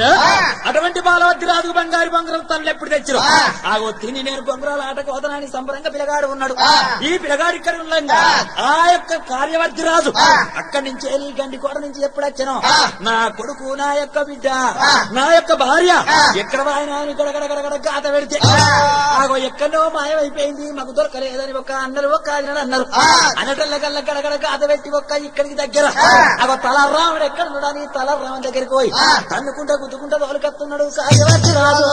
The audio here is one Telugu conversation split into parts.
నేను అటువంటి బాలవద్ది రాజు బంగారు బొంగరం తల్లి ఎప్పుడు తెచ్చారు ఆగో తిని నేను బొంగరాల ఆట కోదనాని సంబరంగా పిల్లగాడు ఉన్నాడు ఈ పిల్లగాడు ఇక్కడ ఉండగా ఆ యొక్క కార్యవర్తి రాజు అక్కడి నుంచి వెళ్ళి గండి కోట నుంచి ఎప్పుడు వచ్చాను నా కొడుకు నా యొక్క బిడ్డ నా యొక్క భార్య ఎక్కడ వాయినా అని గడగడగడగడ గాత పెడితే ఆగో ఎక్కడో మాయమైపోయింది మాకు దొరకలేదని ఒక అన్నలు ఒక ఆయన అన్నారు అనటల్ల కల్ల గడగడ గాత పెట్టి ఒక్క ఇక్కడికి దగ్గర అగో తల రాముడు ఎక్కడ ఉన్నాడని తల రాముడి దగ్గరికి పోయి తన్నుకుంటా గుద్దుకుంటా తోలుకత్తున్నాడు కార్యవర్తి రాజు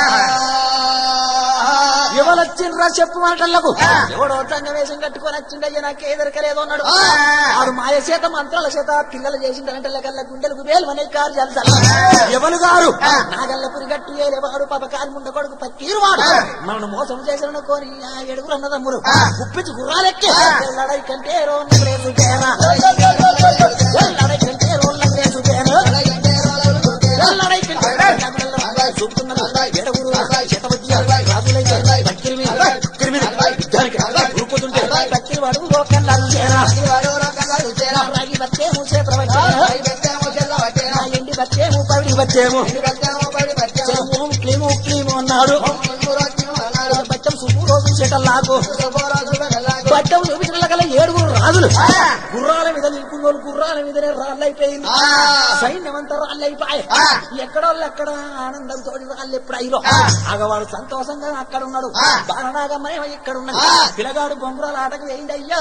ఎవరొచ్చిండ్రా చెప్పు మాటలకు ఎవడో తంగ వేషం కట్టుకొని వచ్చిండయ్య నాకు ఎదరకలేదు అన్నాడు ఆడు మాయ చేత మంత్రాల చేత పిల్లలు చేసిండంటే కల్లా గుండెలకు వేలు అనే కార్యాలు ఎవరు గారు నాగల్లపురి గట్టు ఏలేవాడు పాప కాలు ముండ కొడుకు పక్కీరు వాడు మనను మోసం చేసిన కొని ఆ ఏడుగురు అన్నదమ్ములు కుప్పించి గుర్రాలెక్కి ఎల్లడై కంటే రోడ్ల రేసు చేరా ఎల్లడై కంటే రోడ్ల రేసు చేరా ఎల్లడై కంటే చూపుతున్నారు ఏడుగురు శతవతి రాజులైతే పక్కిరి మీద పక్కిరి మీద యుద్ధానికి ఉరుకుతుంటే పక్కిరి వాడు రోకల్లాలు చేరా రాగి బత్తేము చేతుల వచ్చేనా ఎండి బత్తేము పవిడి బత్తేము చెరువు క్లీము క్లీము అన్నాడు బచ్చం సుబ్బు రోజు చేటల్లాకు బచ్చం చూపించిన కల్లా ఏడుగురు రాజులు గుర్రాల మీద నిలుపుకోలు గుర్రాల మీదనే రాళ్ళైపోయింది సైన్యమంతా రాళ్ళైపోయి ఎక్కడోళ్ళు ఎక్కడ ఆనందంతో రాళ్ళు ఎప్పుడు అయ్యో ఆగవాడు సంతోషంగా అక్కడ ఉన్నాడు బాలనాగమ్మనేమో ఇక్కడ ఉన్నది పిల్లగాడు బొమ్మరాల ఆటకు వేయండి అయ్యో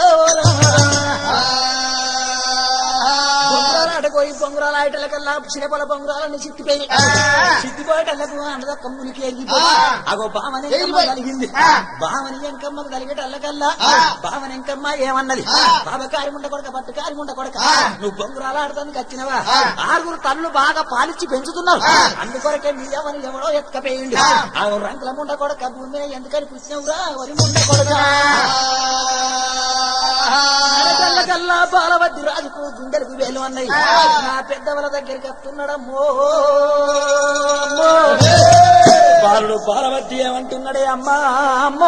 బొంగురాల ఆటకు పోయి బొంగురాల ఆటల కల్లా చిరపల బొంగురాలని చిత్తిపోయి చిత్తిపోయేటల్లకు అందదొక్క మునికి వెళ్ళిపోయి అగో బామని ఎంకమ్మ కలిగింది బామని ఎంకమ్మ కలిగేటల్లకల్లా బామని ఎంకమ్మ ఏమన్నది బాబ కారి ముండ కొడక పట్టు కారి ముండ కొడక నువ్వు బొంగురాల ఆడతానికి వచ్చినవా ఆరుగురు తల్లు బాగా పాలిచ్చి పెంచుతున్నావు అందుకొరకే మీరేమని ఎవడో ఎత్తుకపోయింది ఆ రంకుల ముండ కొడక భూమి మీద ఎందుకని పుచ్చినవురా వరి ముండ కొడక కల్లా బాలవద్ది రాజుకు గుండెలకు వేలు అన్నాయి నా పెద్దవల దగ్గరికి వస్తున్నాడమ్మో అమ్మో. బాలుడు బాలవద్ది ఏమంటున్నాడే అమ్మా అమ్మో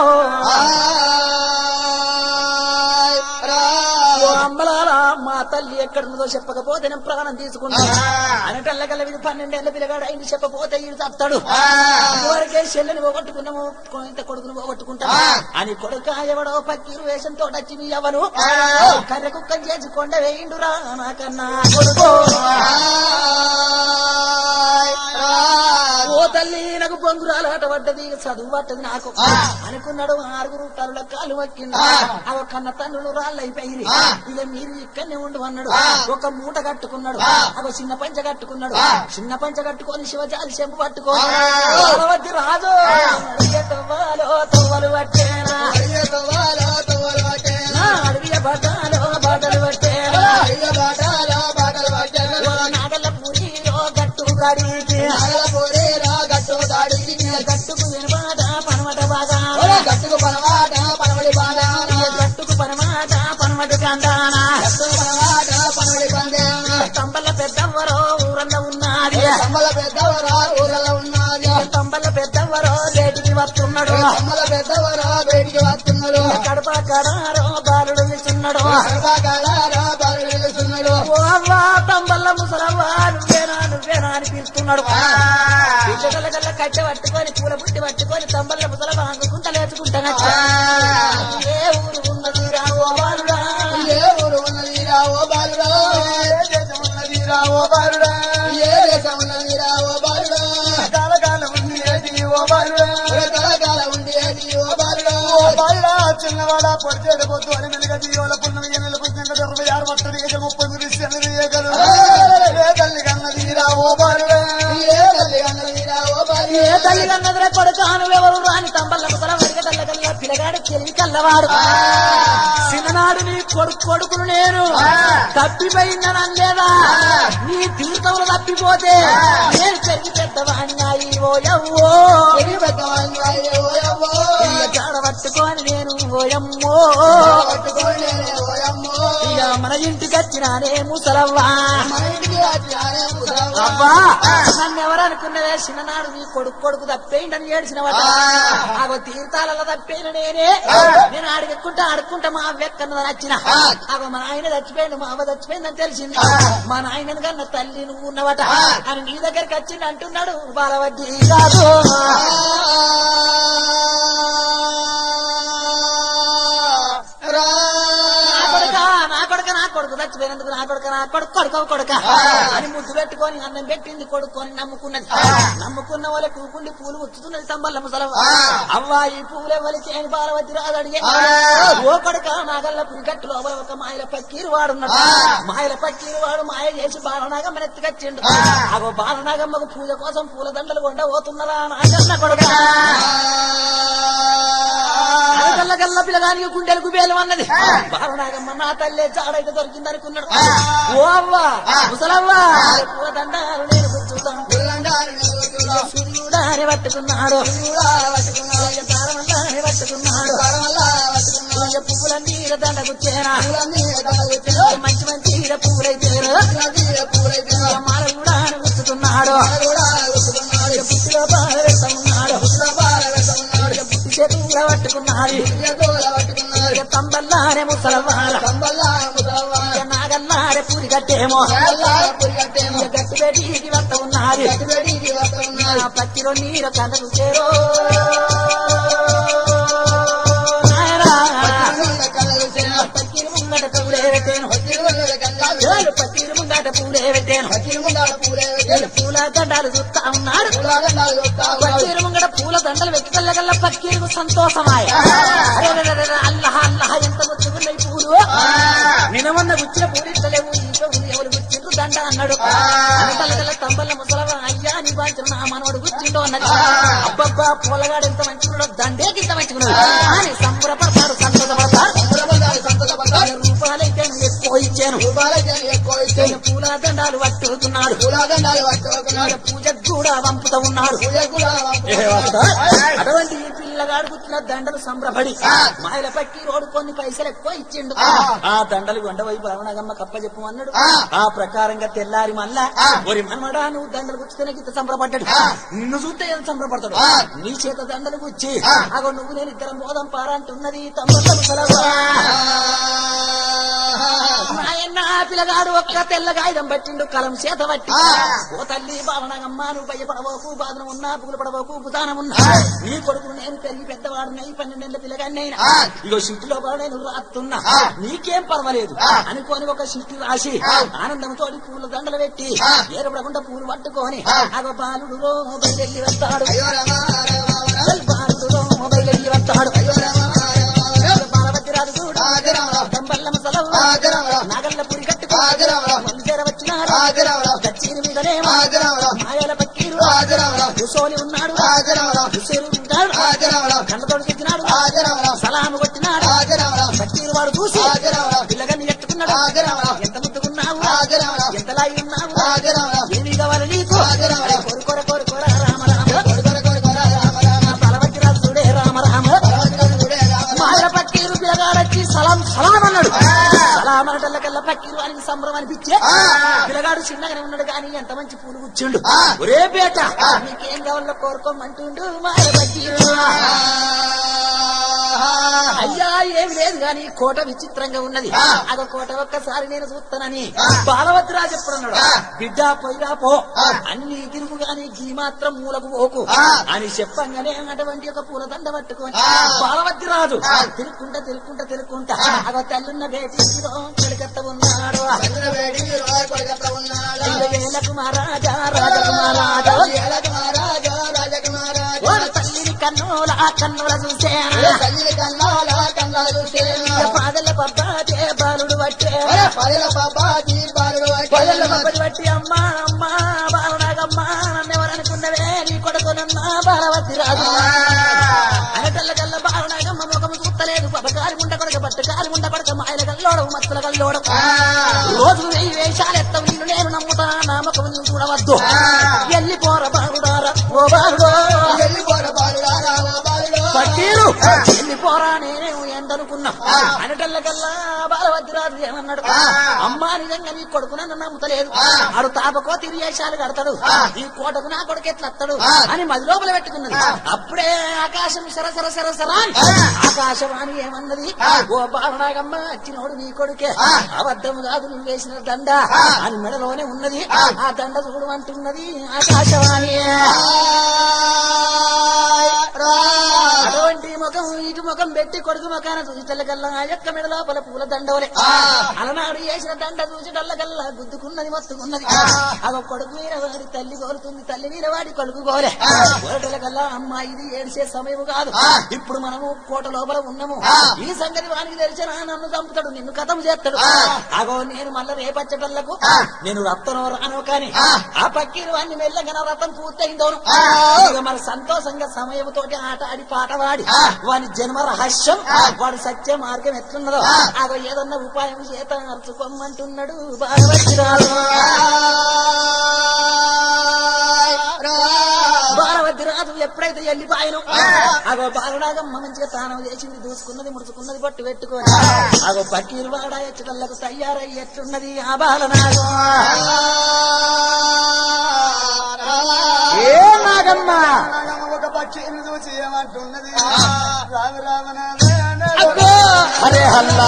ఓ అమ్మలారా మా తల్లి ఎక్కడున్నదో చెప్పకపోతే నేను ప్రాణం తీసుకున్నా అనటల్లకల్ల ఇది పన్నెండేళ్ల పిల్లగాడు అయింది చెప్పపోతే ఇది తప్తాడు ఇదివరకే చెల్లెని పోగొట్టుకున్నాము ఇంత కొడుకును పోగొట్టుకుంటా అని కొడుక ఎవడో పక్కీరు వేషంతో వచ్చి మీ ఎవరు కర్రె కుక్కం చేసి కొండ వేయిండురా నాకన్నా కొడుకో ఓ తల్లి నాకు పొంగురాలు ఆట పడ్డది చదువు పట్టది నాకు అనుకున్నాడు ఆరుగురు తల్లుల కాలు వక్కిండు అవ కన్న తండ్రులు రాళ్ళైపోయి ఇక మీరు ఇక్కడనే ఉండు అన్నాడు ఒక మూట కట్టుకున్నాడు అవ చిన్న పంచ కట్టుకున్నాడు చిన్న పంచ కట్టుకొని శివజాతి చెంపు పట్టుకొని పార్వతి రాజు అడిగే తవ్వాలో తవ్వలు పట్టేనా నా అడవియ బటాలో బటలు పట్టేనా ఓ నాగల పూరిలో గట్టు గడికి గట్టుకు వినబాట పనమట బాగా గట్టుకు పనమాట పనవడి బాగా గట్టుకు పనమాట పనమట కందానా పనమాట పనవడి పందేమ తంబల పెద్దవ్వరో ఊరన్న ఉన్నది కమ్మల పెద్దవరా ఊరలో ఉన్నది తంబల పెద్దవ్వరో రేటికి వస్తున్నాడు కమ్మల పెద్దవరా బయటికి వస్తున్నాడు కడప కడారో బాలుడు నిల్చున్నాడు సర్వకాలారా బాలు వెలుస్తున్నాడు ఓ అవ్వా తంబల్ల ముసలవ్వా నువ్వేనా నువ్వేనా అని పిలుస్తున్నాడు పిల్లల కల్లా కట్టె పట్టుకొని పూల బుట్టి పట్టుకొని తంబల్ల ముసలవ్వ అంగుకుంటా లేచుకుంటాను ఏ ఊరు ఉన్నది రా ఓ బాలుడా ఏ ఊరు ఉన్నది రా ఓ బాలుడా ఏ దేశం ఉన్నది రా ఓ బాలుడా ఏ దేశం ఉన్నది రా ఓ బాలుడా కాలకాలం ఉంది ఏది ఓ బాలుడా తలకాల ఉంది ఏది ఓ బాలుడా ఓ బాలుడా చిన్నవాడ పొడిచేడు పొద్దు అని మెలుగ జీవోల పున్నమి ఎన్నెల పుస్తకం ఇరవై ఆరు వత్తడి ఏక ముప్పై దృశ్యం ఏకలు ఏ తల్లి కన్నది రా ఓ బాలుడా ఏ తల్లి అన్నది రా ఓ ఏ బాలుడా తల్లి కన్నదిరా కొడుకాను ఎవరు రాని తంబల్ల ముసల వరిగటల్ల కల్లా పిల్లగాడు తెలివి కల్లవాడు చిన్ననాడు నీ కొడుకు కొడుకును నేను తప్పిపోయిందనలేదా నీ తీర్థములు తప్పిపోతే నేను చెల్లి పెద్దవాణ్ణాయి ఓయవ్వో ఎగిరి పెద్దవాడిని వాయే ఓ యవ్వో. ఇక జాడ పట్టుకొని నేను ఓయమ్మో పట్టుకోండి ఓ యమ్మో. ఇక మన ఇంటికి వచ్చినానే ముసలవ్వా మన ఇంటికి వచ్చినానే ముసలవ్వ. అబ్బా నన్ను ఎవరు అనుకున్నవే చిన్ననాడు నీ కొడుకు కొడుకు తప్పేంటని ఏడిచిన వాట ఆగో తీర్థాలలో తప్పేను నేనే నేను అడుగుకుంటా అడుక్కుంటా మా అవ్వెక్కన్నదని వచ్చిన ఆగో మా నాయన చచ్చిపోయిండు మా అవ్వ చచ్చిపోయిందని తెలిసింది మా నాయన కన్నా తల్లి నువ్వు ఉన్నవట అని నీ దగ్గరికి వచ్చింది అంటున్నాడు బాలవడ్డీ కాదు రా. నా కొడుక నా కొడుక నా కొడుకు చచ్చిపోయినందుకు నా కొడుక నా కొడుకు కొడుక కొడుక అని ముద్దు పెట్టుకొని అన్నం పెట్టింది కొడుకొని నమ్ముకున్నది నమ్ముకున్న వాళ్ళ కూకుండి పూలు ముచ్చుతున్నది సంబల్ల ముసలవ అవ్వా ఈ పూలు ఎవరికి అని బాలవతి రాదు అడిగే ఓ కొడుక నాగల్ల పురిగట్టు లోపల ఒక మాయల పక్కీరు వాడున్నాడు మాయల పక్కీరు వాడు మాయ చేసి బాలనాగమ్మ ఎత్తుకొచ్చిండు అగో బాలనాగమ్మకు పూజ కోసం పూల దండలు కొండ పోతున్నరా నాగన్న కొడుక గల్ల గల్ల పిల్లగానికి గుండెలకు వేలు అన్నది బాలనాగమ్మ నా తల్లే చాడైతే దొరికింది అనుకున్నాడు ఓ అవ్వ ముసలవ్వ పూల దండాలు నేను కూర్చుతాను పిల్లంగారు నిలబెట్టురా. సూర్యుడాని పట్టుకున్నాడు చూడా పట్టుకున్నాడు. తారమల్లాని పట్టుకున్నాడు కరవల్ల పట్టుకున్నాడు. పువ్వుల నీర దండకు చేరా పూలన్నీ తలగొచ్చాడు. మంచి మంచి పూలైతేరు నది పూలైతే మాల కూడా గుర్తుతున్నాడు కూడా ఉతుకున్నాడు. పుట్టిలో బాధ పెడతా ఉన్నాడు పుట్ల పాల పెడుతున్నాడు. పుట్టి చేతుల పట్టుకున్నాడు చేతుల పట్టుకున్నాడు. తంబల్లానే ముసలవ్వాల కంబల్లా ముసలవ్వ. నాగల్లారే పూరి కట్టేమో కంబల్లా పురిగట్టేమో. గట్టి పెట్టి వస్త ఉన్నది గట్టిబడికి వస్తున్నాడు. పత్తిలో నీరు కథలు చేరో నాయనా పట్టుకున్న కళ్ళలు చేన. పత్తిని ముంగట పూలే పెట్టాను పట్టుకున్న కళ్ళలు. ఏడు పత్తిని ముంగట పూలే పెట్టాను పట్టుకున్న పూలే పెట్టాడు. పూల దండాలు చూస్తా ఉన్నాడు పూలదండాలు చూస్తా ఉన్నాడు. పక్కీరు ముంగట పూల దండలు వెతికల్లగల్ల పక్కీరుకు సంతోషమాయ అరెరెరెరె, అల్లహ అల్లహ ఎంత ముచ్చుకున్నాయి పూలు నినమన్న గుచ్చిన పూలు ఇస్తలేవు ఇంట్లో ఉంది ఎవరు గుచ్చిండ్రు దండ అన్నాడు అంతలగల్ల తంబల్ల ముసలవ అయ్యా నీ బాధ్యత నా మనవడు గుచ్చిండో అన్నది అబ్బబ్బా పూలగాడు ఎంత మంచిగున్నాడో దండే ఇంత మంచిగున్నాడు అని సంబరపడతాడు సంతోషపడతాడు సంబరపడ్డాడు, సంతోషపడ్డాడు. రూపాయలైతే నువ్వు ఎక్కువ ఇచ్చాను రూపాయలకి ఎక్కువ ఇచ్చాడు. పూల దండాలు పట్టుకున్నాడు పూలదండాలు పట్టుకున్నాడు. పూజకు కూడా వంపుతా ఉన్నాడు పూజ కూడా అటువంటి ఈ పిల్లగాడు పుట్టిన దండలు సంబరపడి మాయల పక్కి రోడ్డు కొన్ని పైసలు ఎక్కువ ఇచ్చిండు ఆ దండలు కొండ వైపు రమణగమ్మ కప్ప చెప్పమన్నాడు ఆ ప్రకారంగా తెల్లారి మళ్ళా ఒరి మనమడా నువ్వు దండలు గుచ్చితేనే ఇంత సంబరపడ్డాడు నిన్ను చూస్తే ఎంత సంబరపడతాడు నీ చేత దండలు గుచ్చి అగో నువ్వు నేను ఇద్దరం పోదాం పారా అంటున్నది తమ్ముళ్ళ ముసలవ్వ. నాయన్న పిల్లగాడు ఒక్క తెల్లగాయుధం పట్టిండు కలం చేత పట్టి ఓ తల్లి బాలనగమ్మ నువ్వు భయపడబోకు బాధన ఉన్నా పుగులు పడబోకు బుధానం ఉన్నా నీ కొడుకును నేను పెరిగి పెద్దవాడు నై పన్నెండేళ్ల పిల్లగాడిని అయినా ఇగో షిఫ్ట్లో కూడా నేను రాస్తున్నా నీకేం పర్వాలేదు అనుకోని ఒక షిఫ్ట్ రాసి ఆనందంతో పూల దండలు పెట్టి ఏరపడకుండా పూలు పట్టుకొని అగో బాలుడు రో బయలుదేరి వస్తాడు అయ్యో రమా, రమా, రమా. బాలుడు రో బయలుదేరి వస్తాడు అయ్యో రమా, రమా, రమా. బాలవతి రాజు చూడు రాజరామరావు. దంబల్లమ్మ సెలవు రాజరామరావు. నాగల్ల పురి కట్టు రాజరామరావు. మందిర వచ్చినాడు రాజరామరావు. దచ్చిని మీదనే రాజరామరావు. మాయల పక్కీరు రాజరామరావు. కూసోని ఉన్నాడు రాజరామరావు. కుసేరు ఉంటాడు రాజరామరావు. కళ్ళతోడు తెచ్చినాడు రాజరామరావు. సలాము కొట్టినాడు రాజరామరావు. పక్కీరు వాడు చూసి రాజరామరావు. పిల్లగాన్ని ఎత్తుకున్నాడు రాజరామరావు. ఎంత ముద్దుకున్నావు రాజరామరావు. ఎంత లాగి ఉన్నావు రాజరామరావు. ఏమి కావాలి నీకు రాజరామరావు. కోరు కోర కోరు కోర రామ రామ కొడు, కొడు, కొడు, కొడు, రామ, రామ. బలవతి రాజుడే రామ రామ భగవంతుడు గుడే రామ, రామ. మాయల పక్కీరు పిల్లగాడొచ్చి సలాం సలాం అన్నాడు సలాం అనటల్లకల్లా పక్కీరు వానికి సంబరం అనిపించే పిల్లగాడు చిన్నగానే ఉన్నాడు కానీ ఎంత మంచి పూలు కూర్చుండు ఒరే బేట నీకేం కావాలో కోరుకోమంటుండు మాయల పక్కీరు అయ్యా ఏమి లేదు గాని కోట విచిత్రంగా ఉన్నది అదో కోట ఒక్కసారి నేను చూస్తానని బాలవతి రాజు ఎప్పుడన్నాడు బిడ్డ పోయిరా పో అన్ని తిరుగు గాని గీ మాత్రం మూలకు పోకు అని చెప్పంగానే అటువంటి ఒక పూలదండ పట్టుకొని బాలవతి రాజు తిరుక్కుంటా తిరుక్కుంటా తిరుక్కుంటా అగో తల్లున్న బేటీ కలికత్త ఉన్నాడు చంద్ర వేడి రాయ్ కొడుకత్త ఉన్నాడు. ఐదు వేలకు మహారాజా రాజకుమారాజా రాజకుమారాజా, రాజకుమారాజా. వాడు తల్లిని కన్నుల కన్నుల చూసేనా ఒరే తల్లి కన్నాల కన్నాలు చూసేనా. పాదల పబ్బాటే బాలుడు పట్టే ఒరే పదిల బాబాజీ బాలుడు పదల వచ్చేనా. పబ్బడి పట్టి అమ్మా అమ్మా బాలనాగమ్మా నన్నెవరనుకున్నవే నీ కొడుకునన్నా బాలవతి రాజు అనటల్ల కల్ల బాలనాగమ్మ ముఖము చూస్తలేదు పబకారి ముండ కొడక పట్టుకారి ముండ కొడక మాయల కల్లోడవు మత్తుల కల్లోడవు రోజు వెయ్యి వేషాలు ఎత్తవు నిన్ను నేను నమ్ముతా నా ముఖము నువ్వు చూడవద్దు ఎల్లిపోర బాలుడారా ఓ బాలుడో వెళ్ళిపోర బాలుడా రామ బాలుడు పట్టీరు ఎల్లిపోరా నేనే ఎండనుకున్నా అనటల్ల కల్లా బాలవద్రా రాజు ఏమన్నాడు అమ్మా నిజంగా నీ కొడుకు నన్ను నమ్ముతలేదు ఆడు తాపకో తిరిగేశాలు కడతాడు ఈ కోటకు నా కొడుకు ఎట్లా వస్తాడు అని మది లోపల పెట్టుకున్నది అప్పుడే ఆకాశం సరసర సరసర అని ఆకాశవాణి ఏమన్నది ఓ బాలనాగమ్మ వచ్చినోడు నీ కొడుకే అబద్ధము కాదు నువ్వు వేసిన దండ అని మెడలోనే ఉన్నది ఆ దండ చూడు అంటున్నది ఆకాశవాణి అటువంటి ముఖం ఇటు ముఖం పెట్టి కొడుకు ముఖాన చూసి తెల్లగల్లా ఆ యొక్క మెడ లోపల పూల దండవలే అలనాడు వేసిన దండ చూసి డల్లగల్లా గుద్దుకున్నది మొత్తుకున్నది అగ కొడుకు మీద వాడి తల్లి కోరుతుంది తల్లి మీద వాడి కొడుకు కోలే కోరటలకల్లా అమ్మ ఇది ఏడిసే సమయం కాదు ఇప్పుడు మనము కోట లోపల ఉన్నాము ఈ సంగతి వానికి తెలిసిన నన్ను చంపుతాడు నిన్ను కథం చేస్తాడు అగో నేను మళ్ళీ రేపచ్చటల్లకు నేను రక్తనో రానో కాని ఆ పక్కీరు వాడిని మెల్లగా నా రథం పూర్తయిందోను ఇక మరి సంతోషంగా సమయంతోటి ఆట ఆడి పాట వాడి వాని జన్మ రహస్యం వాడి సత్య మార్గం ఎట్లున్నదో అగో ఏదన్నా ఉపాయం చేత అరుచుకోమంటున్నాడు బాలవచ్చిరాలు బాలవద్ది రాజు ఎప్పుడైతే వెళ్ళిపోయాను అగో బాలుడాగమ్మ మంచిగా స్నానం చేసింది దూసుకున్నది ముడుచుకున్నది పట్టు పెట్టుకొని అగో పక్కీరు వాడ ఎచ్చటల్లకు తయారై ఎట్లున్నది ఆ బాలనాగం ఏ నాగమ్మ ఒక పక్షి చూసి ఏమంటున్నది రామ రామ అబ్బో! అరే హల్లా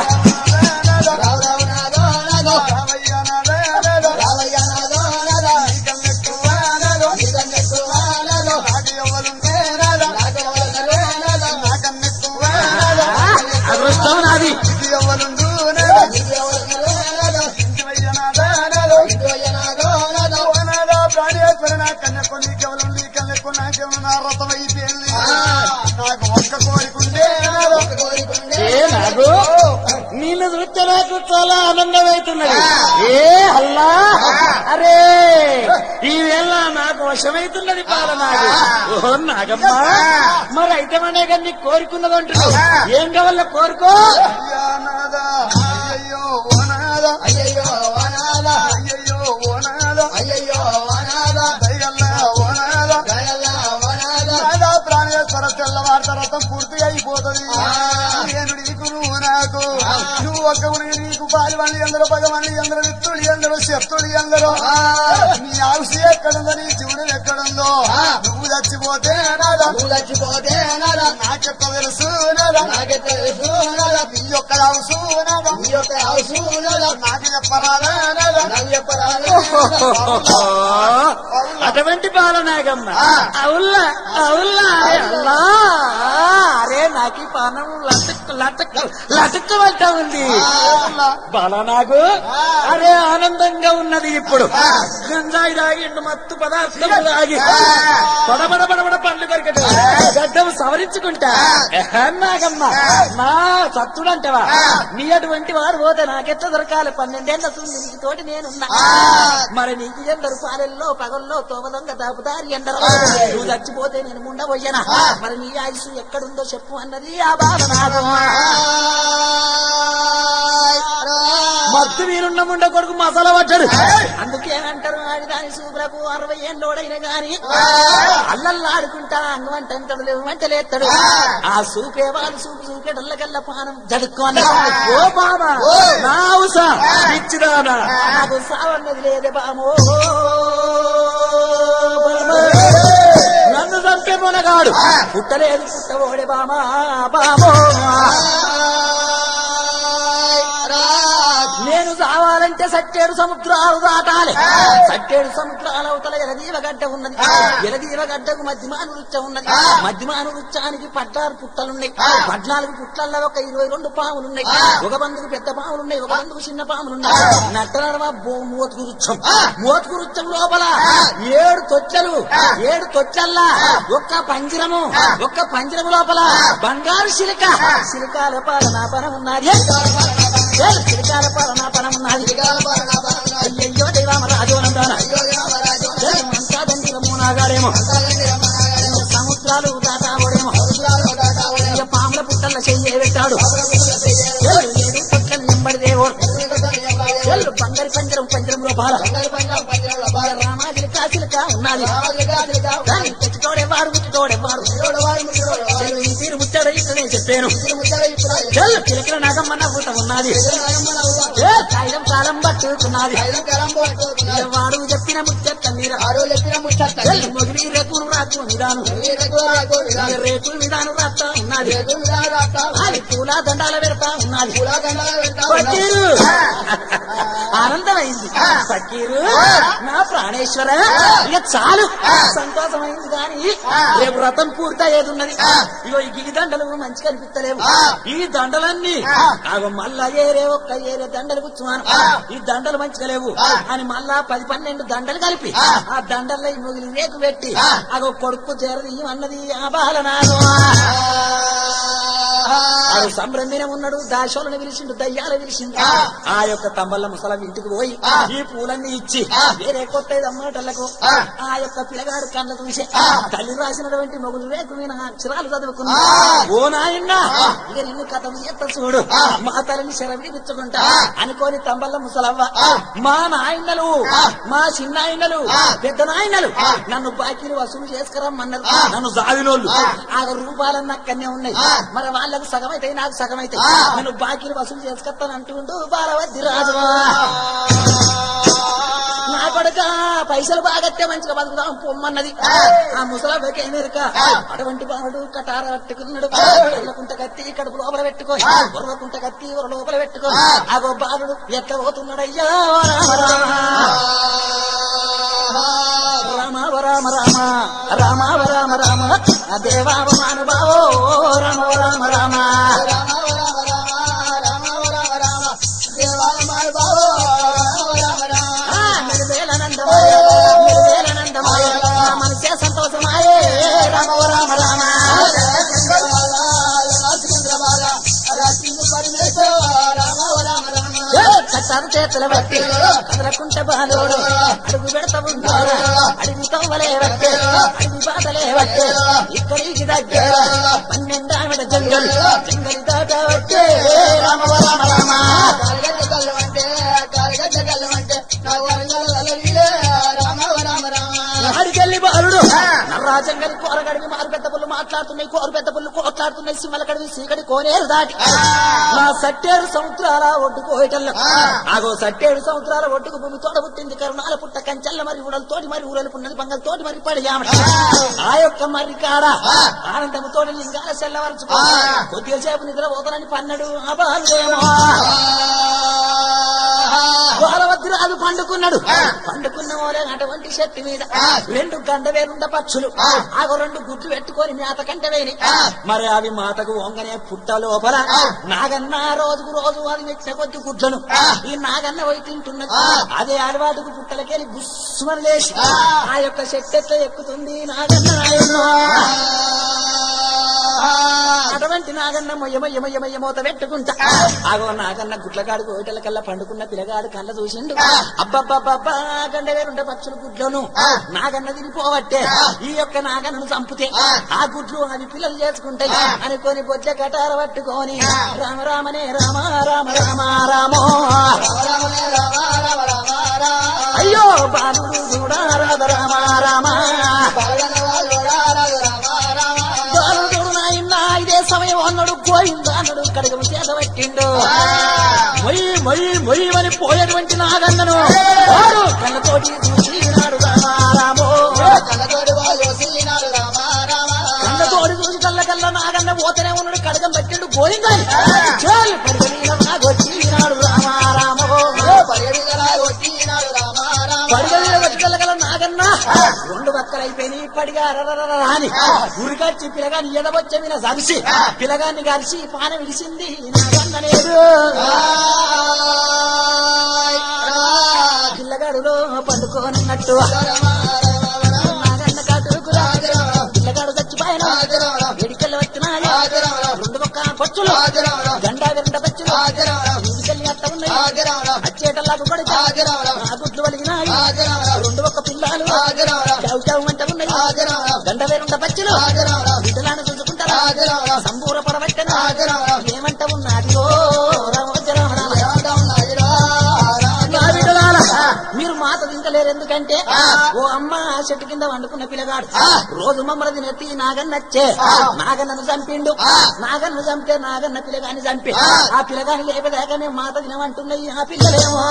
అదృష్టం నాది నాకు ఒక్క కోరికుండే ఏ నాగు నిన్ను చూస్తే నాకు చాలా ఆనందం అవుతున్నది ఏ హల్లా అరే ఈ వేళ నాకు వశమైతున్నది పాల నాగు ఓ నాగమ్మ మరి అయితే మనే కానీ నీకు కోరుకున్నది అంటున్నావు ఏం కావాల కోరుకో అయ్యానాదా అయ్యయ్యో ఓనాదా అయ్యయ్యో వనాలా అయ్యయ్యో ఓనాదా అయ్యయ్యో వనాలా దయగల్ల ఓనాదా దయలా వనాలా నాదా ప్రాణేశ్వర తెల్లవార్త రథం పూర్తిగా అయిపోతుంది నేను నీకు నువ్వు నాకు నువ్వు ఒక్క ఉనికి నీకు పాలి వాళ్ళు ఎందరో పగవాళ్ళు ఎందరో విత్తులు ఎందరో శత్రులు ఎందరో నీ ఆవుసి ఎక్కడుందో నీ శివుడు ఎక్కడుందో నువ్వు చచ్చిపోతే నాదా నువ్వు చచ్చిపోతే నాలా నాకెక్క తెలుసు నాదా నాకే తెలుసు నాలా నీ యొక్క ఆవుసు నాదా నీ యొక్క హౌసు నాలా నాకు చెప్పరాదా నాదా నాకు చెప్పరాదు అటువంటి బాలనాగమ్మ అవుల్లా అవుల్లా అరే అల్లా అరే నాకు ఈ పానం లటక్ లటక్ లటక్కమంటా ఉంది బాలనాగు అరే ఆనందంగా ఉన్నది ఇప్పుడు గంజాయి తాగిండు మత్తు పదార్థం తాగి పడబడ పడబడ పండ్లు కొరికట గడ్డం సవరించుకుంటా ఎహే నాగమ్మ నా సత్తుడంటవా నీ అటువంటి వాడు పోతే నాకెట్ట దొరకాలి పన్నెండేళ్ల సుందరికి తోటి నేనున్నా మరి నీకు ఎందరు పాలెల్లో పగల్లో తోమదొంగ తాపుతారు ఎందరు నువ్వు చచ్చిపోతే నేను ముండబోయ్యనా మరి నీ ఆయుష్ ఎక్కడుందో చెప్పు అన్నది ఆ బాధ నాకు మత్తు వీరున్న ముండ కొడుకు మసాలా పట్టాడు అందుకేనంటారు ఆడి దాని సూపులకు అరవై ఏళ్ళోడైన గాని అల్లల్లాడుకుంటా అంగమంటాడు లేవంటలేస్తాడు ఆ సూపే వాళ్ళు సూపు సూపేటల్లకల్లా పానం జడుక్కోండి ఓ బాబా నా ఉసా ఇచ్చిదానా నాకు సావన్నది లేదే బామో నన్ను చంపే మునగాడు పుట్టలేదు పుట్టబోడే బామా బామో నేను చావాలంటే సట్టేడు సముద్రాలు దాటాలి సట్టేడు సముద్రాల అవతల ఎలదీవ గడ్డ ఉన్నది ఎలదీవ గడ్డకు మధ్యమాను రుచ్చ ఉన్నది మధ్యమాను రుచ్చానికి పద్నాలుగు పుట్టలున్నాయి పద్నాలుగు పుట్లల్లో ఒక ఇరవై రెండు పాములున్నాయి ఒక బందుకు పెద్ద పాములున్నాయి ఒక బందుకు చిన్న పాములున్నాయి నట్టనడమ మోతుకు రుచ్చం మోతుకు రుచ్చం లోపల ఏడు తొట్టెలు ఏడు తొట్టెల్లా ఒక్క పంజరము ఒక్క పంజరము లోపల బంగారు శిలిక శిలికాల పాలన పనం ఉన్నది శిలికాల పాలన పనం ఉన్నది అయ్యయ్యో దైవామ రాజోనందాన అంతా దండిరము నాగాడేమో సముద్రాలు దాటావడేమో ఇక పాముల పుట్టల్ల చెయ్యి పెట్టాడు ఏడు పక్కన నింబడిదేవో ఎల్లు బంగారు పంజరం పంజరం లోపాల రామాజిలి కాసిలిక ఉన్నది దాన్ని తెచ్చుకోడేవాడు ముట్టుకోడేవాడు ఈ తీరు ముట్ట ముచ్చట ఇట్లనే చెప్పాను ముచ్చట ఇప్పుడు చెల్ పిలకిల నాగమ్మ నవ్వుత ఉన్నది ఏ కాగితం కాలం పట్టుకున్నది ఐదు కాలం పోతున్నారు వాడు చెప్పిన ముచ్చట మీర ఆరు చెప్పిన ముచ్చట చెల్ మొగిలి రేకులు రాకు నిదాను రేకులు విధానం రాస్తా ఉన్నది అది పూల దండాల పెడతా ఉన్నది ఫకీరు ఆనందమైంది ఫకీరు నా ప్రాణేశ్వర ఇక చాలు సంతోషమైంది కానీ రేపు వ్రతం పూర్తయ్యేది ఉన్నది ఇగో ఈ గిగి దండలు మంచిగా అనిపిస్తలేవు ఈ దండలన్నీ ఆగో మళ్ళా ఏరే ఒక్క ఏరే దండలు కూర్చున్నాను ఈ దండలు మంచిగా లేవు అని మళ్ళా పది పన్నెండు దండలు కలిపి ఆ దండల్లో ఈ ముగిలి రేకు పెట్టి అగో కొడుకు చేరది అన్నది ఆ బాలనాడు ఆడు సంభ్రమిన ఉన్నాడు దాశోలను పిలిచిండు దయ్యాల పిలిచిండు ఆ యొక్క తంబల్ల ముసలం ఇంటికి పోయి ఈ పూలన్నీ ఇచ్చి వేరే కొత్త అమ్మటలకు ఆ యొక్క పిల్లగాడు కళ్ళ చూసి తల్లి రాసినటువంటి మొగులు రేకు మీద అక్షరాలు చదువుకున్నా ఓ నాయన్న ఇక నిన్ను కథ ఎత్త చూడు మా తల్లిని శరవిడిపించుకుంటా అనుకోని తంబల్ల ముసలవ్వ మా నాయనలు మా చిన్నాయనలు పెద్ద నాయనలు నన్ను బాకీలు వసూలు చేసుకురమ్మన్నారు నన్ను జావినోళ్ళు ఆ రూపాలన్నీ అక్కడనే ఉన్నాయి మరి వాళ్ళకు సగం అయితే నాకు సగం అయితే నేను బాకీలు వసూలు చేసుకొస్తాను అంటుండు బాలవద్ది రాజు నా కొడుక పైసలు బాగట్టే మంచిగా బతుకుదాం పొమ్మన్నది ఆ ముసలమ్మకి ఏమెరుక అటువంటి బాలుడు కటార పట్టుకున్నాడు కళ్ళకుంట కత్తి కడుపు లోపల పెట్టుకో ఉరవకుంట కత్తి ఉర లోపల పెట్టుకో ఆగో బాలుడు ఎట్లా పోతున్నాడయ్యా రామ రామ రామ రామ రామ రామ రామ ఆ దేవావ మానుభావో రామ రామ రామ ఆ నిర్వేలనందమాయ నిర్వేలనందమాయ నా మనసే సంతోషమాయే రామ రామ రామ ఏ కట్టారు చేతుల బట్టి కదలకుంట బాలోడు అడుగు పెడతా ఉంటాడు అడిగి తవ్వలే వట్టే అడిగి బాధలే వట్టే ఇక్కడికి దగ్గర పన్నెండావిడ జంగల్ జంగలి దాకా వచ్చే రామ రామ రామ అడికెళ్ళి బాలుడు నర్రాజంగలి కోరగడివి మారు పెద్ద పుల్లు మాట్లాడుతున్నాయి కోరు పెద్ద పుల్లు కోట్లాడుతున్నాయి సింహల కడివి సీకడి కోనేరు దాటి నా సట్టేడు సముద్రాల ఒడ్డు కోయటల్లో ఆగో సట్టేడు సముద్రాల ఒడ్డుకు భూమి తోడ పుట్టింది కరుణాల పుట్ట కంచెల్ల మరి ఊడలు తోటి మరి ఊరలు పున్నది బంగల్ తోటి మరి పడియామట ఆ యొక్క మరి కాడ ఆనందము తోటి లింగాల సెల్లవరచుకో కొద్దిగా సేపు నిద్ర పోతానని పన్నడు ఆ బాలుడేమో గోరవద్దురాజు పండుకున్నాడు పండుకున్న మోలే అటువంటి శక్తి మీద రెండు గంట వేరుండ పక్షులు ఆగో రెండు గుడ్లు పెట్టుకొని మేత కంట వేని మరి అవి మాతకు వంగనే పుట్ట లోపల నాగన్న రోజుకు రోజు అది పెట్టిన కొద్ది గుడ్లను ఈ నాగన్న పోయి తింటున్నది అదే అలవాటుకు పుట్టలకెళ్ళి బుస్సుమని లేచి ఆ యొక్క శక్తి ఎట్లా ఎక్కుతుంది నాగన్న నాయన అటువంటి నాగన్న మొయ్య మొయ్య మొయ్య మొయ్య మూత పెట్టుకుంటా ఆగో నాగన్న గుడ్లగాడు కోటల కల్లా పండుకున్న పిల్లగాడు కళ్ళ చూసిండు అబ్బబ్బబ్బబ్బా గండ వేరుండే పక్షులు గుడ్లను నాగన్న తినిపోవట్టే ఈ యొక్క నాగన్నను చంపితే ఆ గుడ్లు అవి పిల్లలు చేసుకుంటాయి అనుకొని బొజ్జ కటార పట్టుకొని రామ రామనే రామ రామ రామ రామో అయ్యో బాలుడు కూడా రాధ రామ రామ బాలుడు నాయన ఇదే సమయం అన్నాడు పోయిందా అన్నాడు కడగము చేత పట్టిండు మొయ్యి మొయ్యి మొయ్యి అని పోయేటువంటి నాగన్నను వాడు కళ్ళతోటి చూసినాడు రామారామో కళ్ళతోటి చూసి కళ్ళ కళ్ళ నాగన్న పోతేనే ఉన్నాడు కడగం పట్టిండు పోయిందని చాలు పరిగణీల నాగొచ్చినాడు రామారామో పడిగల వచ్చగల గల నాగన్న రెండు బక్కలు అయిపోయినాయి పడిగా రరరర అని గురికచ్చి పిల్లగాని ఎడబొచ్చ మీద సరిసి పిల్లగాన్ని కలిసి పాన విడిసింది నాగన్న లేదు పిల్లగాడులో పండుకోనన్నట్టు నాగన్న కాటుకురా పిల్లగాడు చచ్చిపోయిన ఎడికెళ్ళ వచ్చినాయా రెండు ఒక్క పచ్చులు గండా వెంట పచ్చులు ఇంటికెళ్ళి అత్త ఉన్నాయి అచ్చేటల్లాకు కొడుక ఆ గుడ్లు వలిగినాయి రెండు ఒక్క పిల్లలు చావు చావు మంట ఉన్నాయి గండ వేరుండ పచ్చులు బిడ్డలాను చూసుకుంటారా సంబూర పడబట్టను ఏమంట ఉన్నది ఓ రామోజరామ నా బిడ్డలారా, మీరు మా మాత తింటలేరు ఎందుకంటే ఓ అమ్మ ఆ చెట్టు కింద వండుకున్న పిల్లగాడు రోజు మమ్మల్ని నెత్తి నాగన్నచ్చే నాగన్నను చంపిండు నాగన్ను చంపితే నాగన్న పిల్లగాని చంపి ఆ పిల్లగాని లేపదాకా మేము మాత తినమంటున్నాయి ఆ పిల్లలేమో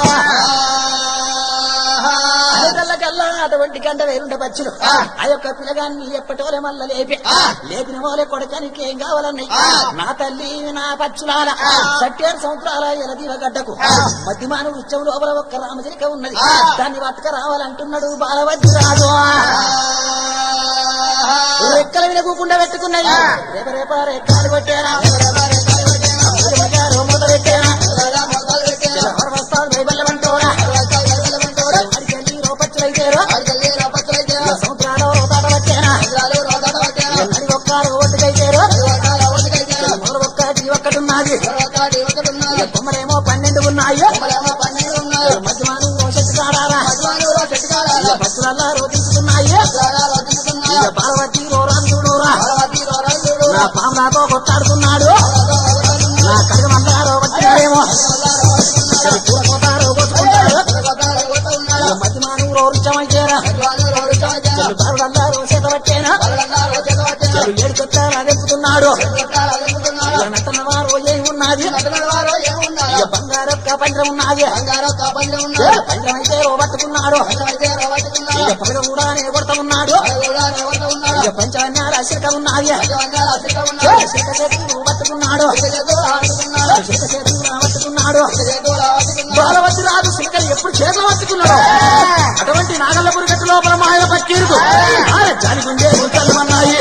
కల్లా అటువంటి గంట వేరుండ పచ్చులు ఆ యొక్క పిల్లగాన్ని ఎప్పటోలే మల్ల లేపి లేపిన వాళ్ళే కొడకానికి ఏం కావాలన్నాయి నా తల్లి నా పచ్చులాల సట్టేడు సంవత్సరాల ఎలదీవ గడ్డకు మధ్యమాన ఉత్సవం లోపల ఒక్క రామచిలిక ఉన్నది దాన్ని పట్టుక రావాలంటున్నాడు బాలవద్దు రాదు రెక్కల మీద కూకుండా పెట్టుకున్నాయి రేప రేప రెక్కలు కొట్టారా మొదలు పెట్టారా ఎవరు వస్తారు బైబల్లమంటోరా అడికెళ్ళి రోపచ్చులైతేరో సంవత్సరాలు రోతాట వచ్చారా ఎన్నడి ఒక్కరు ఒట్టుకైతేరో మొదలు ఒక్క జీవక్కడున్నది బొమ్మలేమో పన్నెండు ఉన్నాయి మధ్యమానం రోషత్తు కాడారా బస్సులల్లా రోతిస్తున్నాయి బాలవట్టి రోరాలు చూడురా నా పాములాతో కొట్టాడుతున్నాడు నా కడగమంతా రోబట్టినాడేమో కూరపోతారో కొట్టుకుంటాడు మధ్యమానం రోరుచమైతేరా చెల్లు బారుడల్లా రోసేత పట్టేనా చెల్లు ఏడుకొచ్చారు అదెక్కుతున్నాడు నట్టనవా రోజే ఉన్నది ఇక బంగారొక్క పంజరం ఉన్నది పంజరం అయితే రోబట్టుకున్నాడు ఇక పగ కూడా కొడతా ఉన్నాడు ఇక పంచాన్యాల అశిక ఉన్నది శిల్క చేతులు పట్టుకున్నాడు శిల్క చేతులు రాబట్టుకున్నాడు బాలవతి రాజు శిల్కలు ఎప్పుడు చేతులు పట్టుకున్నాడు అటువంటి నాగల్లపురి గట్టు లోపల మాయ పక్కీరుకు దాని గుండె రుచలు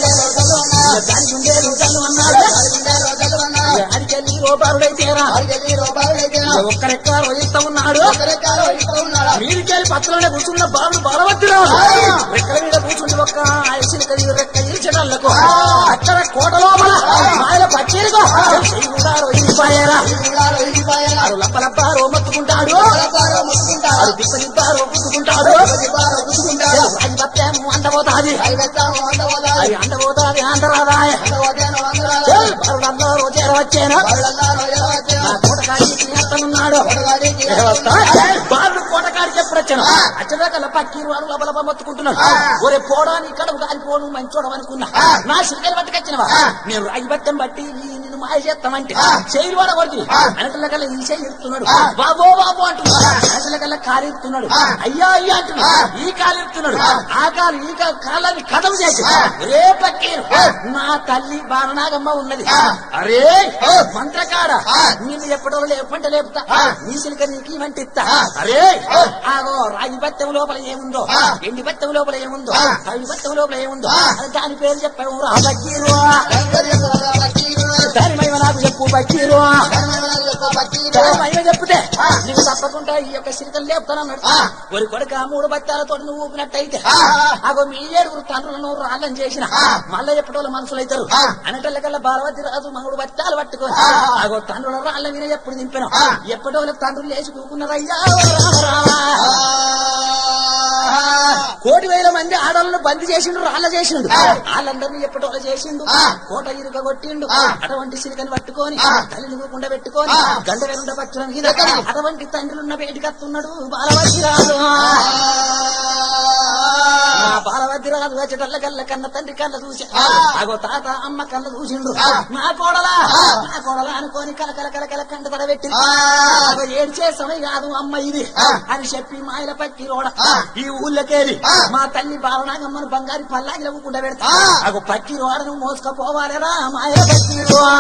దాని గుండె రుచలు అన్నాడు అడికెళ్ళి రూపారుడైతేరా ఒక్కరెక్క రోయిస్తా ఉన్నాడు మీదికెళ్ళి పత్రంలో కూర్చున్న బాలు బలవద్దురావు రెక్కల మీద కూర్చుండి ఒక్క ఐసిలిక రెక్క ఇల్చడాలకు అక్కడ కోట లోపల మాయల పచ్చేరుకో రోయిపోయారా ఆడు లప్ప లప్ప రోమత్తుకుంటాడు ఆడు దిప్ప దిప్ప రోపుకుంటాడు రాజపత్యం అంటబోతాది అది అంటబోతాది అంటరాదాయ బాలుడంతా రోజేర వచ్చేనా నా కోటకాడికి అత్తనున్నాడు బాలుడు కోటకాడికి ఎప్పుడు వచ్చాను అచ్చదాకా పక్కీరు వాడు లబలబ మొత్తుకుంటున్నాడు ఒరే పోవడానికి ఇక్కడ కాలిపోను మంచోడం అనుకున్నా నా శిల్కలు పట్టుకొచ్చినవా నేను రాగిబట్టం బట్టి ఈ నిన్ను మాయ చేస్తామంటే చేయలు వాడ కొడుతుంది అనకల్ల కల్లా ఈ చేయి ఎత్తున్నాడు బాబో బాబో అంటున్నాడు అనకల్ల కల్లా కాలు ఎత్తున్నాడు అయ్యా అయ్యా అంటున్నాడు ఈ కాలు ఎత్తున్నాడు ఆ కాలు ఈ కాలు కాళ్ళని కథం చేసి రే పక్కీరు నా తల్లి బాలనాగమ్మ ఉన్నది అరే మంత్రకాడ నిన్ను ఎప్పటో లేపంటే లేపుతా నీ సిలిక నీకు ఇవంటి ఇస్తా అరే ఆగో రాగి బత్తెం లోపల ఏముందో ఎండి బత్తెం లోపల ఏముందో తల్లి బత్తెం లోపల ఏముందో అది దాని పేరు చెప్పాము రా బక్కీరు దాని మహిమ నాకు చెప్పు బక్కీరు దాని మహిమ చెప్తే నీకు తప్పకుండా ఈ యొక్క సిరికలు లేపుతానన్నాడు ఒరి కొడుక మూడు బత్తాలతో నువ్వు ఊపినట్టయితే ఆగో మీ ఏడుగురు తండ్రులను రాళ్ళని చేసిన మళ్ళా ఎప్పటోళ్ళ మనుషులు అవుతారు అనటల్లకల్లా బాలవతి రాజు మూడు బత్తాలు పట్టుకొని ఆగో తండ్రుల రాళ్ళ మీద ఎప్పుడు దింపాను ఎప్పటోళ్ళ తండ్రులు లేచి కూకున్నారయ్యా కోటి వేల మంది ఆడవాళ్ళను బందీ చేసిండు రాళ్ళ చేసిండు వాళ్ళందరినీ ఎప్పటోళ్ళ చేసిండు కోట ఇరుక కొట్టిండు అటువంటి సిలికని పట్టుకొని తల్లిని ఊకుండా పెట్టుకొని గంట వెనుండ పచ్చడం మీద అటువంటి తండ్రులున్న బయటికి వస్తున్నాడు బాలవతి రాజు ఆ బాలవద్ది రాజు వచ్చేటల్ల కల్ల కన్న తండ్రి కళ్ళ చూసి అగో తాత అమ్మ కళ్ళ చూసిండు నా కోడలా నా కోడలా అనుకోని కల కల కల కల కంట తడబెట్టి అగో ఏడ్చే సమయం కాదు అమ్మ ఇది అని చెప్పి మాయల పట్టి రోడ ఈ ఊళ్ళకేది మా తల్లి బాలనాగమ్మను బంగారి పల్లాగిల ఊకుండా పెడతా అగో పట్టి రోడను మోసుకపోవాలేరా మాయల పట్టి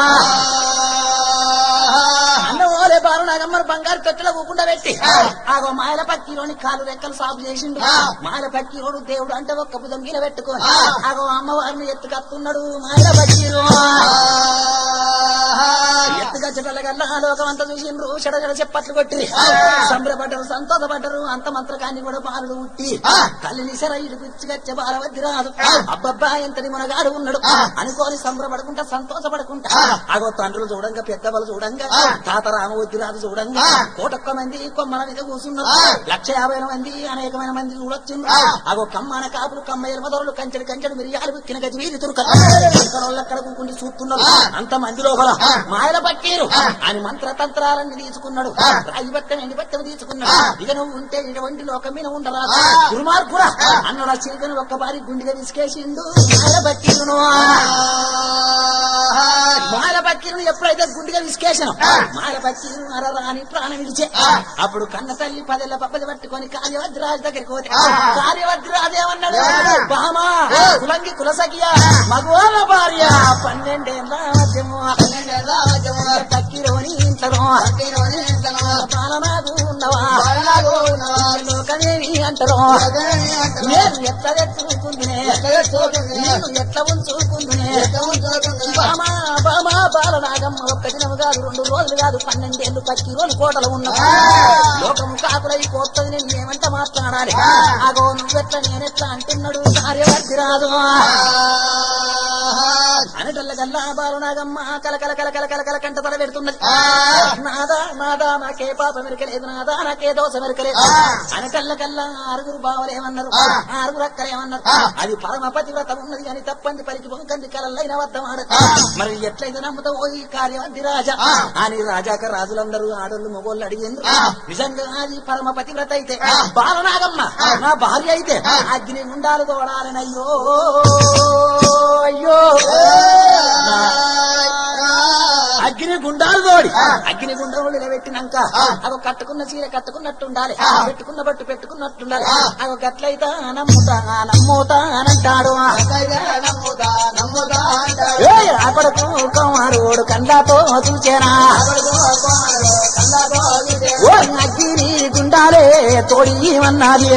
అన్నమోలే బాలనాగమ్మను బంగారు పెట్టెల ఊకుండా పెట్టి ఆగో మాయల పక్కిలోని కాలు రెక్కలు సాగు చేసిండు మాయల పక్కిరోడు దేవుడు అంటే ఒక్క బుధం మీద పెట్టుకొని ఆగో అమ్మవారిని ఎత్తుకత్తున్నాడు మాయల పక్కిరు ఎత్తుకచ్చటల్లగల్లా లోకం అంతా చూసిండ్రు చెడగడ చెప్పట్లు కొట్టి సంబరపడ్డరు సంతోషపడ్డరు అంత మంత్రకాన్ని కూడా బాలుడు ఉట్టి తల్లిని సర ఇటు పిచ్చిగచ్చే బాలవద్ది రాదు అబ్బబ్బా ఎంతటి మనగాడు ఉన్నాడు అనుకోని సంబరపడుకుంటా సంతోషపడుకుంటా అగో తండ్రులు చూడంగా పెద్దవాళ్ళు చూడంగా తాత రామవద్ది రాదు చూడంగా కోటొక్క మంది కొమ్మల మీద కూర్చున్నారు లక్ష యాభై మంది అనేకమైన మంది చూడొచ్చిండ్రు అగో కమ్మన కాపులు కమ్మయ్యల మొదలు కంచెడు కంచెడు మిరియాలు కిన గజి వీరి తురుక అక్కడ కూకుండి చూస్తున్నారు అంత మంది లోపల మాయల పట్టి మీరు అని మంత్రతంత్రాలన్నీ తీసుకున్నాడు రాయి బట్టం ఎండి బట్టం తీసుకున్నాడు ఇక నువ్వు ఉంటే ఇటువంటి లోకం మీద ఉండరాదు దుర్మార్గురా అన్నాడు ఆ చిలుకను ఒక్క బారి గుండెగా విసికేసిండు మాల బట్టిరును మాల బక్కిరును ఎప్పుడైతే గుండెగా విసికేసాను మాల బక్కిరు అరరా అని ప్రాణం విడిచే అప్పుడు కన్న తల్లి పదెల్ల పప్పది పట్టుకొని కార్యవద్రాజు దగ్గరికి పోతే కార్యవద్రాజు ఏమన్నాడు బామా కులంగి కులసగియ మగవాళ్ళ భార్య పన్నెండేళ్ళ రాజ్యము తక్కిరోని ఇంతలో పాలనాగు ఉన్నవా లోకమేమి అంటారు నేను ఎట్లా ఎత్తుకుందునే నేను ఎట్లా ఉంచుకుందునే బామా బామా బాలనాగమ్మ ఒక్క దినము కాదు రెండు రోజులు కాదు పన్నెండేళ్లు పచ్చి రోజులు కోటలు ఉన్నావు లోకము కాకులై పోతుంది నేను ఏమంట మాట్లాడాలి అగో నువ్వెట్లా నేనెట్లా అంటున్నాడు కార్యవర్తి రాదు అనటల్ల గల్లా బాలనాగమ్మ కల కల కల కల కల కల కంట తల పెడుతున్నది నాదా నాదా నాకే పాప మెరకలేదు నాదా నాకే దోశ మెరకలేదు అనకల్ల కల్లా ఆరుగురు బావలేమన్నారు ఆరుగురు అక్కలేమన్నారు అది పరమపతి వ్రతం ఉన్నది అని తప్పంది పలికి పొంకంది కలల్లైన వద్దం ఆడదు మరి ఎట్లయితే నమ్ముతావు ఈ కార్యవంతి రాజా అని రాజాక రాజులందరూ ఆడోళ్ళు మొగోళ్ళు అడిగింది నిజంగా అది పరమపతి వ్రత అయితే బాలనాగమ్మ నా భార్య అయితే అగ్ని గుండాలు తోడాలని అయ్యో అయ్యో అగ్ని గుండాలు తోడి అగ్ని గుండాలు నిలబెట్టినాక అవి కట్టుకున్న చీర కట్టుకున్నట్టు ఉండాలి పెట్టుకున్న బట్టు పెట్టుకున్నట్టు ఉండాలి అవి గట్లయితే నమ్ముతా నమ్ముతా అనంటాడు ఏయ్, అప్పటికు కుమారుడు కండ్లతో చూచేనా ఓ అగ్ని గుండాలే తోడి అన్నది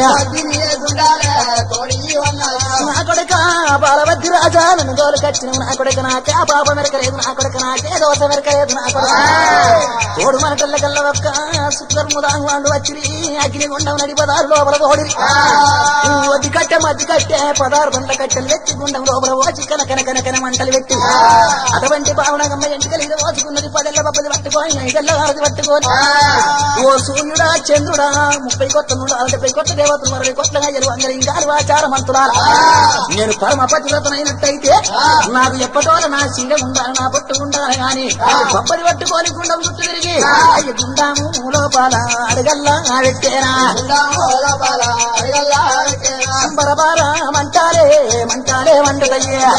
నా కొడుక బాలవద్ది రాజా నన్ను గోలు కచ్చిన నా కొడుక నాకే ఆ పాప మెరకలేదు నా కొడుక నాకే దోశ మెరకలేదు నా కొడుక తోడు మన కళ్ళ కళ్ళ ఒక్క శుక్రముదాం వాళ్ళు వచ్చి అగ్ని గుండం నడి పదారు లోపల తోడిరి వద్ది కట్టె మద్ది కట్టె పదారు బండ్ల కట్టెలు వెత్తి గుండం లోపల ఓచి కన కన కన కన మంటలు పెట్టి అటువంటి భావనగమ్మ ఎంటికలు ఇది ఓచుకున్నది పదెల్ల పబ్బది పట్టుకొని ఐదెల్ల ఆరది పట్టుకొని ఓ సూర్యుడా చంద్రుడా ముప్పై కొత్త నుండి డెబ్బై కొత్త దేవతలు మరవై కొత్త గయ్యలు అందరి ఇంకా ఆచార మంతులారా నేను పరమ పతివ్రతనైనట్టయితే నాకు ఎప్పటోల నా చీర ఉండాలి నా పట్టు ఉండాలి గాని పప్పది పట్టుకొని గుండం చుట్టూ తిరిగి అయ్య గుండాము లోపాల అడగల్లా పెట్టేనా బరబార మంటాలే మంటాలే మండుదయ్యా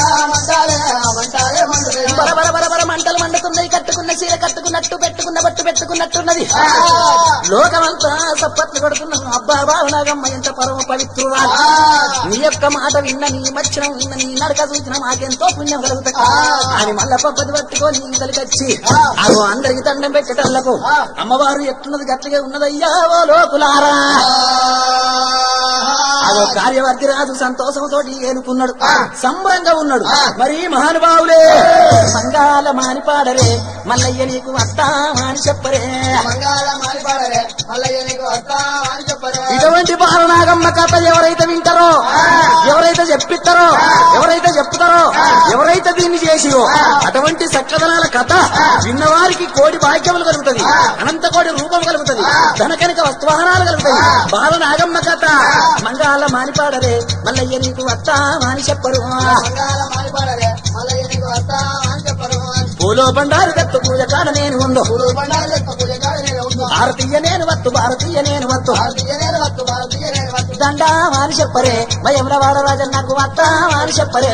బర బర బర బర మంటలు మండుతున్నాయి కట్టుకున్న చీర కట్టుకున్నట్టు పెట్టుకున్న బట్టు పెట్టుకున్నట్టున్నది లోకమంతా సప్పట్లు కొడుతున్నాం అబ్బా బావనాగమ్మ ఎంత పరమ పవిత్రురాలు నీ యొక్క మాట విన్న నీ మచ్చనం విన్న నీ నడక చూసిన మాకెంతో పుణ్యం కలుగుతాయి అని మళ్ళా పప్పది పట్టుకొని ఇంతలికొచ్చి అగో అందరికి దండం పెట్టేటళ్లకు అమ్మవారు ఎట్లున్నది గట్టిగా ఉన్నదయ్యా ఓ లోకులారా అదో కార్యవర్తి రాజు సంతోషంతో ఏలుకున్నాడు సంబరంగా ఉన్నాడు మరి మహానుభావులే సంగాల మానిపాడరే మల్లయ్య నీకు వస్తా అని చెప్పరే ఇటువంటి బాలనాగమ్మ కథ ఎవరైతే వింటారో ఎవరైతే చెప్పిస్తారో ఎవరైతే చెప్తారో ఎవరైతే దీన్ని చేసిరో అటువంటి సక్కదనాల కథ విన్నవారికి కోడి భాగ్యములు కలుగుతుంది అనంత కోడి రూపం కలుగుతుంది ధనకనిక వస్తువాహనాలు కలుగుతాయి బాలనాగమ్మ కథ మంగాల మానిపాడరే మల్లయ్య నీకు వస్తా అని చెప్పరు పూలో బండారు కత్తు పూజ కాడ నేను ఉందో భారతీయ నేను వత్తు భారతీయ నేను వత్తు దండా అని చెప్పరే భయంలో వాడరాజన్ నాకు వత్తా అని చెప్పరే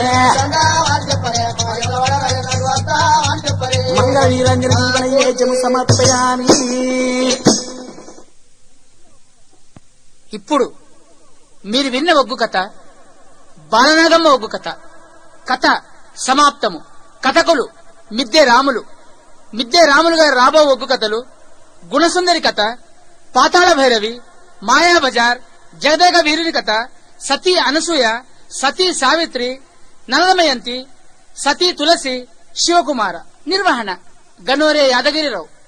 మంగళ వీరంజన జీవన ఏజము సమర్పయామి ఇప్పుడు మీరు విన్న ఒగ్గు కథ బాలనాగమ్మ ఒగ్గు కథ కథ సమాప్తము కథకులు మిద్దె రాములు మిద్దె రాములు గారి రాబో ఒగ్గు కథలు గుణసుందరి కథ పాతాళ భైరవి మాయా బజార్ జగదేక వీరుని కథ సతీ అనసూయ సతీ సావిత్రి నలదమయంతి సతీ తులసి శివకుమార నిర్వహణ గన్నోరే యాదగిరిరావు